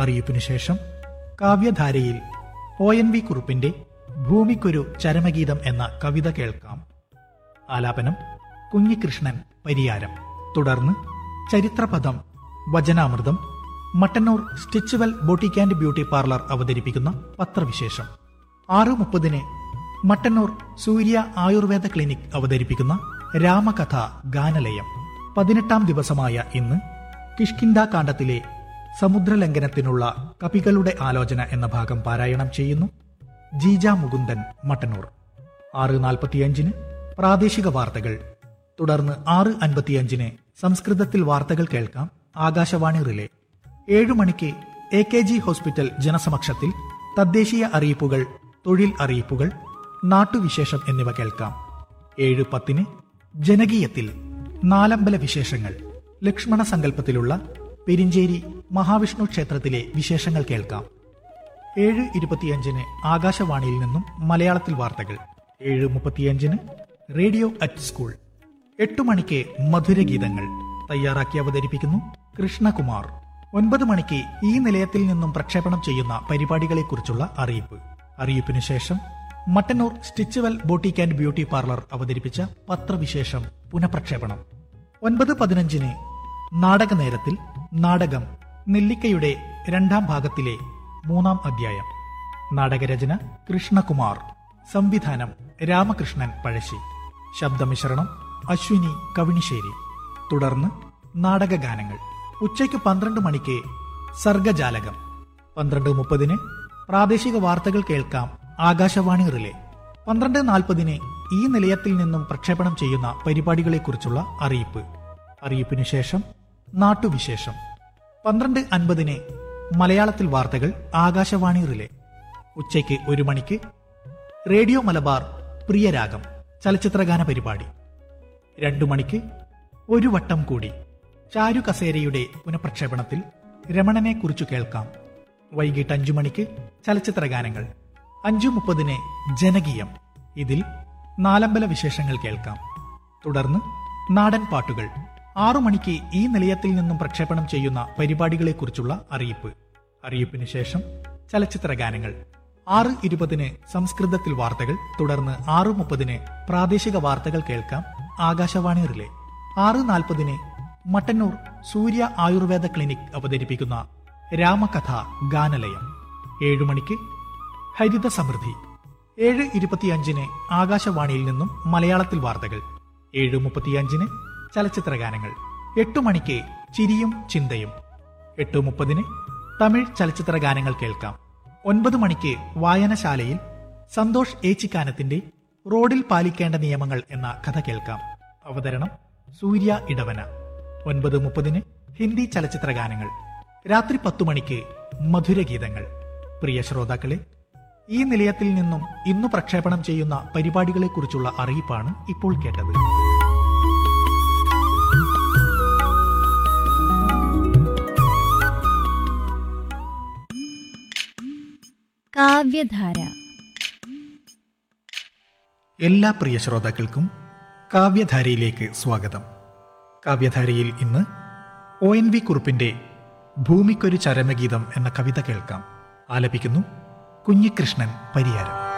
അറിയിപ്പിനു ശേഷം കാവ്യധാരയിൽ O N V കുറുപ്പിന്റെ ഭൂമിക്കൊരു ചരമഗീതം എന്ന കവിത കേൾക്കാം ആലാപനം കുഞ്ഞികൃഷ്ണൻ പരിയാരം തുടർന്ന് ചരിത്രപദം വചനാമൃതം മട്ടന്നൂർ സ്റ്റിച്ചുവൽ ബോട്ടിക് ആൻഡ് ബ്യൂട്ടി പാർലർ അവതരിപ്പിക്കുന്ന പത്രവിശേഷം ആറ് മുപ്പതിന് മട്ടന്നൂർ സൂര്യ ആയുർവേദ ക്ലിനിക് അവതരിപ്പിക്കുന്ന രാമകഥ ഗാനലയം പതിനെട്ടാം ദിവസമായ ഇന്ന് കിഷ്കിന്ദ കാണ്ഡത്തിലെ സമുദ്രലംഘനത്തിനുള്ള കപികളുടെ ആലോചന എന്ന ഭാഗം പാരായണം ചെയ്യുന്നു ജീജ മുകുന്ദൻ മട്ടന്നൂർ ആറ് നാൽപ്പത്തിയഞ്ചിന് പ്രാദേശിക വാർത്തകൾ തുടർന്ന് ആറ് അൻപത്തിയഞ്ചിന് സംസ്കൃതത്തിൽ വാർത്തകൾ കേൾക്കാം ആകാശവാണി റിലേ ഏഴു മണിക്ക് എ കെ ജി ഹോസ്പിറ്റൽ ജനസമക്ഷത്തിൽ തദ്ദേശീയ അറിയിപ്പുകൾ തൊഴിൽ അറിയിപ്പുകൾ നാട്ടുവിശേഷം എന്നിവ കേൾക്കാം ഏഴ് പത്തിന് ജനകീയത്തിൽ നാലമ്പല വിശേഷങ്ങൾ ലക്ഷ്മണ സങ്കല്പത്തിലുള്ള പെരിഞ്ചേരി മഹാവിഷ്ണു ക്ഷേത്രത്തിലെ വിശേഷങ്ങൾ കേൾക്കാം ഏഴ് ഇരുപത്തിയഞ്ചിന് ആകാശവാണിയിൽ നിന്നും മലയാളത്തിൽ വാർത്തകൾ ഏഴ് മുപ്പത്തിയഞ്ചിന് റേഡിയോ അറ്റ് സ്കൂൾ എട്ടു മണിക്ക് മധുരഗീതങ്ങൾ തയ്യാറാക്കി അവതരിപ്പിക്കുന്നു കൃഷ്ണകുമാർ ഒൻപത് മണിക്ക് ഈ നിലയത്തിൽ നിന്നും പ്രക്ഷേപണം ചെയ്യുന്ന പരിപാടികളെക്കുറിച്ചുള്ള അറിയിപ്പ് അറിയിപ്പിനു ശേഷം മട്ടന്നൂർ സ്റ്റിച്ചുവൽ ബോട്ടിക് ആൻഡ് ബ്യൂട്ടി പാർലർ അവതരിപ്പിച്ച പത്രവിശേഷം പുനഃപ്രക്ഷേപണം ഒൻപത് പതിനഞ്ചിന് നാടക നേരത്തിൽ നാടകം നെല്ലിക്കയുടെ രണ്ടാം ഭാഗത്തിലെ മൂന്നാം അധ്യായം നാടകരചന കൃഷ്ണകുമാർ സംവിധാനം രാമകൃഷ്ണൻ പഴശ്ശി ശബ്ദമിശ്രണം അശ്വിനി കവിണിശ്ശേരി തുടർന്ന് നാടകഗാനങ്ങൾ ഉച്ചയ്ക്ക് പന്ത്രണ്ട് മണിക്ക് സർഗജാലകം പന്ത്രണ്ട് മുപ്പതിന് പ്രാദേശിക വാർത്തകൾ കേൾക്കാം ആകാശവാണി റിലേ പന്ത്രണ്ട് നാൽപ്പതിന് ഈ നിലയത്തിൽ നിന്നും പ്രക്ഷേപണം ചെയ്യുന്ന പരിപാടികളെക്കുറിച്ചുള്ള അറിയിപ്പ് അറിയിപ്പിനു ശേഷം നാട്ടുവിശേഷം പന്ത്രണ്ട് അൻപതിന് മലയാളത്തിൽ വാർത്തകൾ ആകാശവാണി റിലേ ഉച്ചയ്ക്ക് ഒരു മണിക്ക് റേഡിയോ മലബാർ പ്രിയരാഗം ചലച്ചിത്രഗാന പരിപാടി രണ്ടു മണിക്ക് ഒരു വട്ടം കൂടി ചാരു കസേരയുടെ പുനഃപ്രക്ഷേപണത്തിൽ രമണനെ കുറിച്ചു കേൾക്കാം വൈകിട്ട് അഞ്ചു മണിക്ക് ചലച്ചിത്രഗാനങ്ങൾ അഞ്ചു മുപ്പതിന് ജനകീയം ഇതിൽ നാലമ്പല വിശേഷങ്ങൾ കേൾക്കാം തുടർന്ന് നാടൻ പാട്ടുകൾ ആറു മണിക്ക് ഈ നിലയത്തിൽ നിന്നും പ്രക്ഷേപണം ചെയ്യുന്ന പരിപാടികളെക്കുറിച്ചുള്ള അറിയിപ്പ് അറിയിപ്പിന് ശേഷം ചലച്ചിത്ര ഗാനങ്ങൾ ആറ് ഇരുപതിന് സംസ്കൃതത്തിൽ വാർത്തകൾ തുടർന്ന് ആറ് മുപ്പതിന് പ്രാദേശിക വാർത്തകൾ കേൾക്കാം ആകാശവാണി റിലേ ആറ് നാൽപ്പതിന് മട്ടന്നൂർ സൂര്യ ആയുർവേദ ക്ലിനിക് അവതരിപ്പിക്കുന്ന രാമകഥ ഗാനലയം ഏഴു മണിക്ക് ഹരിത സമൃദ്ധി ഏഴ് ഇരുപത്തിയഞ്ചിന് ആകാശവാണിയിൽ നിന്നും മലയാളത്തിൽ വാർത്തകൾ ഏഴ് മുപ്പത്തിയഞ്ചിന് ചലച്ചിത്ര ഗാനങ്ങൾ എട്ടു മണിക്ക് ചിരിയും ചിന്തയും എട്ട് മുപ്പതിന് തമിഴ് ചലച്ചിത്ര ഗാനങ്ങൾ കേൾക്കാം ഒൻപത് മണിക്ക് വായനശാലയിൽ സന്തോഷ് ഏച്ചിക്കാനത്തിന്റെ റോഡിൽ പാലിക്കേണ്ട നിയമങ്ങൾ എന്ന കഥ കേൾക്കാം അവതരണം സൂര്യ ഇടവന ഒൻപത് മുപ്പതിന് ഹിന്ദി ചലച്ചിത്ര ഗാനങ്ങൾ രാത്രി പത്തു മണിക്ക് മധുരഗീതങ്ങൾ പ്രിയ ശ്രോതാക്കളെ ഈ നിലയത്തിൽ നിന്നും ഇന്നു പ്രക്ഷേപണം ചെയ്യുന്ന പരിപാടികളെക്കുറിച്ചുള്ള അറിയിപ്പാണ് ഇപ്പോൾ കേട്ടത് കാവ്യധാര എല്ലാ പ്രിയ ശ്രോതാക്കൾക്കും കാവ്യധാരയിലേക്ക് സ്വാഗതം കാവ്യധാരയിൽ ഇന്ന് ഒ എൻ വി കുറുപ്പിന്റെ ഭൂമിക്കൊരു ചരമഗീതം എന്ന കവിത കേൾക്കാം ആലപിക്കുന്നു കുഞ്ഞികൃഷ്ണൻ പരിയാരം